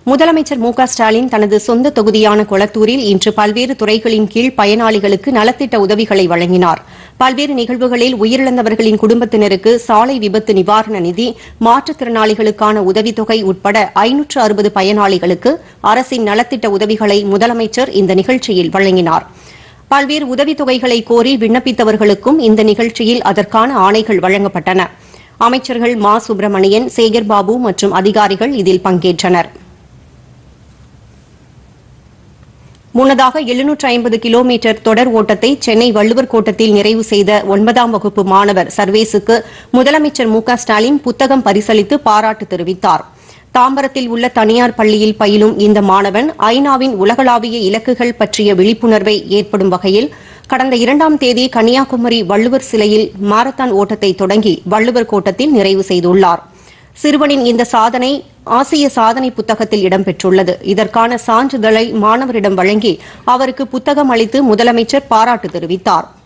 முதலமைச்சர் மு க ஸ்டாலின் தனது சொந்த தொகுதியான கொளத்தூரில் இன்று பல்வேறு துறைகளின் கீழ் பயனாளிகளுக்கு நலத்திட்ட உதவிகளை வழங்கினார் பல்வேறு நிகழ்வுகளில் உயிரிழந்தவர்களின் குடும்பத்தினருக்கு சாலை விபத்து நிவாரண நிதி மாற்றுத்திறனாளிகளுக்கான உதவித்தொகை உட்பட ஐநூற்று அறுபது பயனாளிகளுக்கு அரசின் நலத்திட்ட உதவிகளை முதலமைச்சர் இந்த நிகழ்ச்சியில் வழங்கினார் பல்வேறு உதவித்தொகைகளை கோரி விண்ணப்பித்தவர்களுக்கும் இந்த நிகழ்ச்சியில் அதற்கான ஆணைகள் வழங்கப்பட்டன அமைச்சர்கள் மா சுப்பிரமணியன் சேகர் பாபு மற்றும் அதிகாரிகள் இதில் பங்கேற்றனர் முன்னதாக எழுநூற்று ஐம்பது கிலோமீட்டர் தொடர் ஓட்டத்தை சென்னை வள்ளுவர் கோட்டத்தில் நிறைவு செய்த ஒன்பதாம் வகுப்பு மாணவர் சர்வேசுக்கு முதலமைச்சர் மு க ஸ்டாலின் புத்தகம் பரிசளித்து பாராட்டு தெரிவித்தார் தாம்பரத்தில் உள்ள தனியார் பள்ளியில் பயிலும் இந்த மாணவன் ஐநாவின் உலகளாவிய இலக்குகள் பற்றிய விழிப்புணர்வை ஏற்படும் வகையில் கடந்த இரண்டாம் தேதி கன்னியாகுமரி வள்ளுவர் சிலையில் மாரத்தான் ஓட்டத்தை தொடங்கி வள்ளுவர் கோட்டத்தில் நிறைவு செய்துள்ளார் சிறுவனின் இந்த சாதனை ஆசிய சாதனை புத்தகத்தில் இடம்பெற்றுள்ளது இதற்கான சான்றிதழை மாணவரிடம் வழங்கி அவருக்கு புத்தகம் அளித்து முதலமைச்சர் பாராட்டு தெரிவித்தாா்